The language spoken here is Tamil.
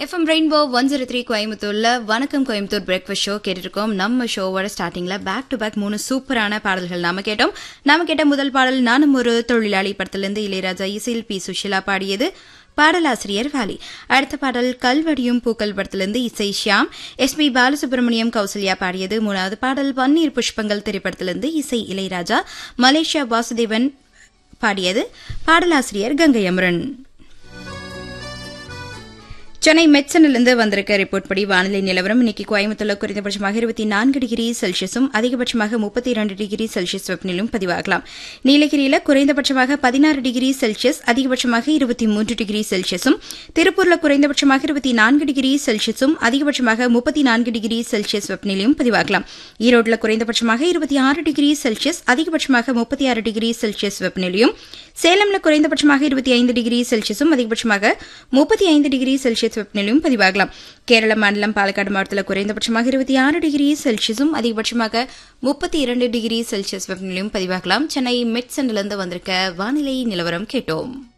FM Rainbow one zero three கோயம்புத்தூர்ல வணக்கம் கோயம்புத்தூர் பிரேக்ஃபாஸ்ட் ஷோ கேட்டிருக்கோம் நம்ம ஷோவோட ஸ்டார்டிங்ல பேக் டு பேக் மூணு சூப்பரான பாடல்கள் நாம கேட்டோம் நாம கேட்ட முதல் பாடல் நானும் ஒரு தொழிலாளி படத்திலிருந்து இளையராஜா இசையில் பி சுஷிலா பாடியது பாடலாசிரியர் வாலி அடுத்த பாடல் கல்வடியும் பூக்கள் படத்திலிருந்து இசை ஷியாம் எஸ் பி பாலசுப்ரமணியம் கௌசல்யா பாடியது மூணாவது பாடல் பன்னீர் புஷ்பங்கள் திரைப்படத்திலிருந்து இசை இளையராஜா மலேசியா வாசுதேவன் பாடியது பாடலாசிரியர் கங்கை அமரன் சென்னை மெட்சனிலிருந்து வந்திருக்க ரிப்போர்ட் படி வானிலை நிலவரம் இன்னைக்கு கோயம்புத்தூர்ல குறைந்தபட்சமாக இருபத்தி நான்கு டிகிரி செல்சியஸும் அதிகபட்சமாக முப்பத்தி இரண்டு டிகிரி செல்சியஸ் வெப்பநிலையும் பதிவாகலாம் நீலகிரியில குறைந்தபட்சமாக பதினாறு டிகிரி செல்சியஸ் அதிகபட்சமாக இருபத்தி மூன்று டிகிரி செல்சியஸும் திருப்பூர்ல குறைந்தபட்சமாக இருபத்தி நான்கு டிகிரி செல்சியஸும் அதிகபட்சமாக முப்பத்தி நான்கு டிகிரி செல்சியஸ் வெப்பநிலையும் பதிவாகலாம் ஈரோடுல குறைந்தபட்சமாக இருபத்தி ஆறு டிகிரி செல்சியஸ் அதிகபட்சமாக முப்பத்தி ஆறு டிகிரி செல்சியஸ் வெப்பநிலையும் சேலம்ல குறைந்தபட்சமாக இருபத்தி ஐந்து டிகிரி செல்சியஸும் அதிகபட்சமாக முப்பத்தி ஐந்து டிகிரி செல்சியஸ் வெப்பநிலையும் பதிவாகலாம் கேரள மாநிலம் பாலக்காடு மாவட்டத்தில் குறைந்தபட்சமாக இருபத்தி ஆறு டிகிரி செல்சியஸும் அதிகபட்சமாக முப்பத்தி இரண்டு டிகிரி செல்சியஸ் வெப்பநிலையும் பதிவாகலாம் சென்னை மெட் சென்டிலிருந்து வந்திருக்க வானிலை நிலவரம் கேட்டோம்